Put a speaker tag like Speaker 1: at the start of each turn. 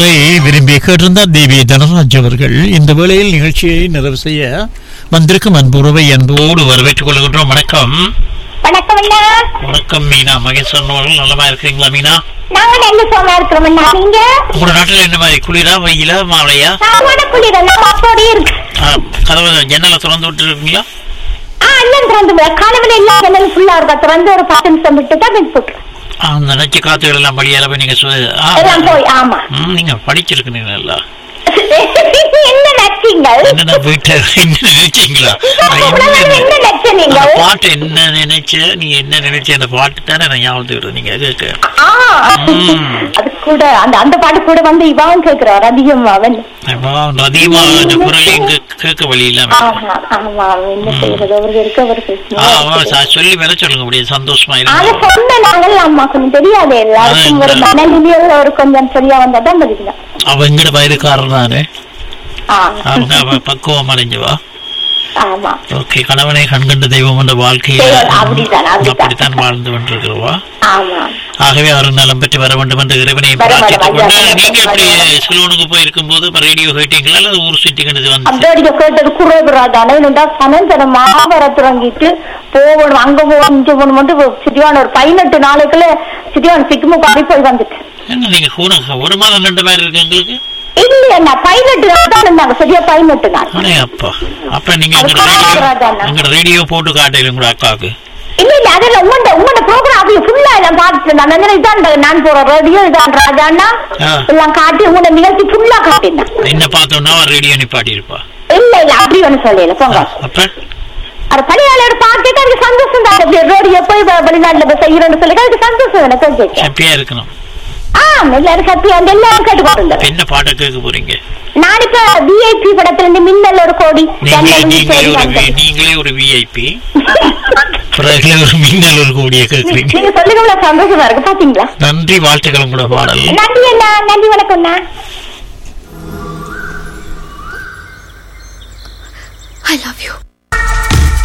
Speaker 1: விரும்பி கேட்டிருந்தார் தேவி தனராஜ் அவர்கள் இந்த வேளையில் நிகழ்ச்சியை நிறைவு செய்ய வந்திருக்கும் அன்புறவை அன்போடு வரவேற்றுக் கொள்கின்றோம் வணக்கம்
Speaker 2: வணக்கம் அண்ணா
Speaker 1: வணக்கம் மீனா மகேஸ்வரன் அவர்கள் நலமா இருக்கிறீங்களா மீனா
Speaker 2: நாங்க நல்ல சோமா இருக்கிறோம் அண்ணா நீங்க
Speaker 1: உங்களோட நாட்டில் என்ன மாதிரி குளிரா வெயிலா மாலையா
Speaker 2: சாமான குளிர் நம்ம அப்போடி இருக்கு
Speaker 1: ஆ, கதவை ஜன்னலை திறந்து விட்டு இருக்கீங்களா
Speaker 2: ஆ எல்லாம் திறந்து விட காலவில் எல்லாம் ஜன்னல் ஃபுல்லா இருக்கா திறந்து ஒரு பத்து நிமிஷம் விட்டு தான் பின் போட்டு
Speaker 1: அந்த நச்சு காத்துகள் எல்லாம் படியால போய் நீங்க சு- ஆ,
Speaker 2: எல்லாம் போய் ஆமா
Speaker 1: ம், நீங்க படிச்சிருக்கீங்களா
Speaker 2: என்ன நச்சீங்கள்
Speaker 1: என்னென்ன வீட்டை என்ன நினைச்சீங்களா நான்
Speaker 2: அவ்வளவு
Speaker 1: என்ன
Speaker 2: என்ன நச்ச
Speaker 1: அந்த
Speaker 2: நீங்கள்
Speaker 1: பாட்டு என்ன நினைச்ச நீ என்ன நினைச்ச அந்த பாட்டு தானே நான் ஞாபகத்துக்கு நீங்க கேட்க
Speaker 2: ஆ,
Speaker 1: ம்.
Speaker 2: அது கூட அந்த அந்த பாட்டு கூட வந்து இவன் கேக்குறார் அதிகம் அவன்
Speaker 1: அதிகமா இந்த குரல் இங்க கேட்க வழி இல்லாம
Speaker 2: ஆமா ஆமா அவன் என்ன செய்யறது அவருக்கு இருக்க அவர்
Speaker 1: ஆ, ஆ, சா- சொல்லி வேலை சொல்லுங்க முடியும் சந்தோஷமா
Speaker 2: அது
Speaker 1: இருக்கு
Speaker 2: சொன்ன நாங்கள் அம்மா கொஞ்சம் தெரியாது எல்லாருக்கும் ஒரு மனநிலையில் ஒரு கொஞ்சம் சரியா வந்தாதான் பதிக்கலாம்
Speaker 1: அவ எங்கட வயதுக்காரர் தானே
Speaker 2: ஆ
Speaker 1: அவங்க அவ பக்குவம் அடைஞ்சவா
Speaker 2: ஆமா
Speaker 1: ஓகே கணவனை கண்கண்ட தெய்வம் என்ற வாழ்க்கையில
Speaker 2: தெய்வம், அப்படித்தான், அப்படித்தான்.
Speaker 1: அப்படித்தான் வாழ்ந்து கொண்டிருக்கிறவா
Speaker 2: ஆமா
Speaker 1: ஆகவே அவர் நலம் பெற்று வர வேண்டும் என்று இறைவனை
Speaker 2: வர, வர,
Speaker 1: பிரார்த்தித்துக் கொண்டு
Speaker 2: வர, வர,
Speaker 1: நீங்க எப்படி
Speaker 2: வர.
Speaker 1: சிலோனுக்கு போயிருக்கும் போது ரேடியோ கேட்டீங்களா அல்லது ஊர் சுட்டிங்கிறது வந்து
Speaker 2: அப்படியே கேட்டது குறைபடாதானே என்னடா சனந்தரமா வர தொடங்கிட்டு போகணும் அங்க போகணும் இங்க போகணும் சிட்டியான ஒரு பதினெட்டு நாளைக்குள்ள சிட்டியான சிக்குமுக்கு அப்படி போய் வந்துட்டேன்
Speaker 1: என்ன நீங்க கூட ஒரு மாதம் ரெண்டு மாதிரி இருக்கு எங்களுக்கு
Speaker 2: இல்லையா பதினெட்டு நாள் தான் இருந்தாங்க சரியா பதினெட்டு நாள்
Speaker 1: அடே அப்பா அப்ப நீங்க
Speaker 2: அது
Speaker 1: எங்கட ரேடியோ
Speaker 2: காரணம்
Speaker 1: எங்கட ரேடியோ போட்டு காட்டையில உங்களோட அக்காவுக்கு
Speaker 2: இல்ல இல்ல அதெல்லாம் உங்களோட உங்களோட ப்ரோக்ராம் அப்படி ஃபுல்லா எல்லாம் பார்த்துட்டு நான் வந்து இதான் நான் போற ரேடியோ இதான் ராஜாண்ணா
Speaker 1: ஆ.
Speaker 2: எல்லாம் காட்டி உங்களோட நிகழ்ச்சி ஃபுல்லா காட்டினேன்
Speaker 1: என்ன பார்த்தோம்னா அவர் ரேடியோ நிப்பாட்டி இருப்பா
Speaker 2: இல்ல இல்ல அப்படி ஒண்ணு சொல்லல போங்க
Speaker 1: அப்ப
Speaker 2: அது பணியாளர் பார்த்துட்டு அதுக்கு சந்தோஷம் தான் அப்படி ரோடியோ போய் வ- வெளிநாட்டுல போய் செய்யறோம்னு சொல்லி அதுக்கு சந்தோஷம் எனக்கு கேட்க
Speaker 1: ஹாப்பியா இருக்கணும்
Speaker 2: ஆ எல்லாரும் சத்தி அந்த எல்லாரும் கேட்டு
Speaker 1: இப்ப
Speaker 2: போட்டுருந்தேன்
Speaker 1: என்ன பாட்டை கேட்க போறீங்க
Speaker 2: நான் இப்ப விஐபி படத்துல இருந்து மின்னல் ஒரு கோடி
Speaker 1: நீங்க
Speaker 2: ஜன்னல்
Speaker 1: நீங்களே
Speaker 2: சரி
Speaker 1: ஒரு
Speaker 2: வந்தது.
Speaker 1: வி- நீங்களே ஒரு விஐபி பிறகு ஒரு மின்னல் ஒரு கோடியை கேட்குறீங்க
Speaker 2: நீங்க சொல்லுங்க இவ்வளவு சந்தோஷமா இருக்கு பாத்தீங்களா
Speaker 1: நன்றி வாழ்த்துக்கள் கூட பாடல்
Speaker 2: நன்றி அண்ணா நன்றி வணக்கம்ண்ணா
Speaker 3: I love you.